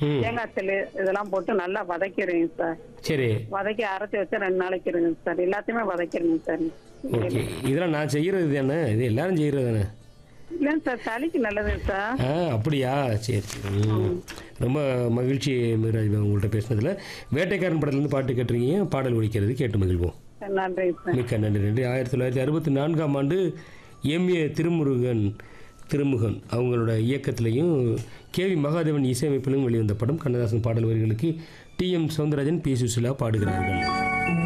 ம். தேங்காய் தெளி இதெல்லாம் போட்டு நல்லா வதக்கிடுங்க சார் சரி வதக்கி அரைச்சி வச்சு ரெண்டு நாளைக்கு இருங்க சார் எல்லாத்தையுமே வதக்கிடுங்க சார் ஓகே இதெல்லாம் நான் செய்கிறது தானே இது எல்லாரும் செய்கிறது தானே இல்லைங்க சார் சளிக்கு நல்லது சார் ஆ அப்படியா சரி சரி ம். ரொம்ப மகிழ்ச்சி மிகராஜ் பாபு உங்கள்கிட்ட பேசினதில் வேட்டைக்காரன் படத்துலேருந்து பாட்டு கேட்டிருக்கீங்க பாடல் ஒழிக்கிறது கேட்டு மகிழ்வோம் நன்றிங்க சார் மிக்க நன்றி நன்றி ஆயிரத்தி தொள்ளாயிரத்தி அறுபத்தி நான்காம் ஆண்டு எம்ஏ திருமுருகன் திருமுகன் அவங்களோட இயக்கத்திலையும் கேவி மகாதேவன் இசையமைப்பிலும் வெளிவந்த படம் கண்ணதாசன் பாடல் வரிகளுக்கு T M Soundararajan P Susheela பாடுகிறார்கள்